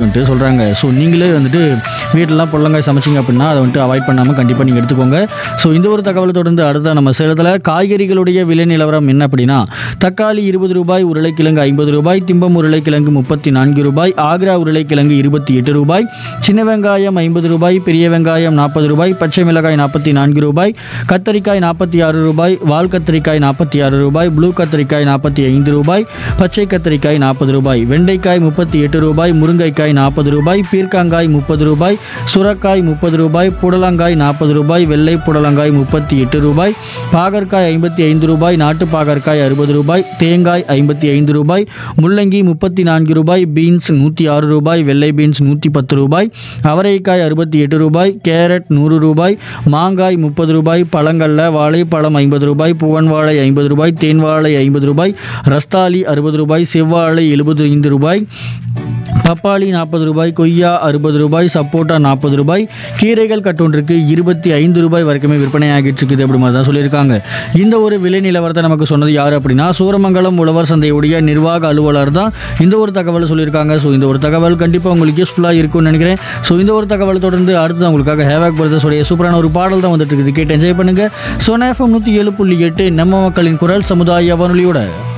வந்துட்டு சொல்கிறாங்க ஸோ நீங்களே வந்துட்டு வீட்டிலலாம் புடலங்காய் சமைச்சிங்க அப்படின்னா அதை வந்துட்டு அவாய்ட் பண்ணாமல் கண்டிப்பாக நீங்கள் எடுத்துக்கோங்க ஸோ இந்த ஒரு தகவலை தொடர்ந்து அடுத்த நம்ம சேலத்தில் காய்கறிகளுடைய விலை நிலவரம் என்ன அப்படின்னா தக்காளி இருபது ரூபாய் உருளைக்கிழங்கு ஐம்பது ரூபாய் திம்பம் உருளைக்கிழங்கு முப்பத்தி நான்கு ரூபாய் ஆக்ரா உருளைக்கிழங்கு இருபத்தி எட்டு ரூபாய் சின்ன வெங்காயம் ஐம்பது ரூபாய் பெரிய வெங்காயம் நாற்பது ரூபாய் பச்சை மிளகாய் நாற்பத்தி நான்கு ரூபாய் கத்தரிக்காய் நாற்பத்தி ஆறு ரூபாய் வால் கத்தரிக்காய் நாற்பத்தி ஆறு ரூபாய் ப்ளூ கத்தரிக்காய் நாற்பத்தி ஐந்து ரூபாய் பச்சை கத்தரிக்காய் நாற்பது ரூபாய் வெண்டைக்காய் முப்பத்தி எட்டு ரூபாய் முருங்கைக்காய் நாற்பது ரூபாய் பீர்க்கங்காய் முப்பது ரூபாய் சுரக்காய் முப்பது ரூபாய் புடலங்காய் நாற்பது ரூபாய் வெள்ளை புடலங்காய் முப்பத்தி எட்டு ரூபாய் பாகற்காய் ஐம்பத்தி ஐந்து ரூபாய் நாட்டு பாகற்காய் அறுபது ரூபாய் தேங்காய் ஐம்பத்தி ஐந்து ரூபாய் முள்ளங்கி முப்பத்தி நான்கு ரூபாய் பீன்ஸ் நூற்றி ஆறு ரூபாய் வெள்ளை பீன்ஸ் நூற்றி பத்து ரூபாய் அவரைக்காய் அறுபத்தி எட்டு ரூபாய் கேரட் நூறு ரூபாய் மாங்காய் முப்பது ரூபாய் பழங்கள்ல வாழைப்பழம் ஐம்பது ரூபாய் புவன் வாழை ஐம்பது ரூபாய் தேன் வாழை ஐம்பது ரூபாய் ரஸ்தாலி அறுபது ரூபாய் செவ்வாழை எழுபது ஐந்து ரூபாய் பப்பாளி நாற்பது ரூபாய் கொய்யா அறுபது ரூபாய் சப்போட்டா நாற்பது ரூபாய் கீரைகள் கட்டொன்றுக்கு இருபத்தி ஐந்து ரூபாய் வரைக்குமே விற்பனை ஆகிட்டு இருக்குது அப்படி மாதிரி தான் சொல்லியிருக்காங்க இந்த ஒரு விலை நிலவரத்தை நமக்கு சொன்னது யார் அப்படின்னா சூரமங்கலம் உழவர் சந்தையுடைய நிர்வாக அலுவலர் தான் இந்த ஒரு தகவல் சொல்லியிருக்காங்க ஸோ இந்த ஒரு தகவல் கண்டிப்பாக உங்களுக்கு யூஸ்ஃபுல்லாக இருக்கும்னு நினைக்கிறேன் ஸோ இந்த ஒரு தகவல் தொடர்ந்து அடுத்து உங்களுக்காக ஹேவாக் பிரதர்ஸ் உடைய சூப்பரான ஒரு பாடல் தான் வந்துட்டு இருக்குது கேட்டு என்ஜாய் பண்ணுங்க சோனாஃபம் நூற்றி ஏழு புள்ளி எட்டு நம்ம மக்களின் குரல் சமுதாய வானொலியோட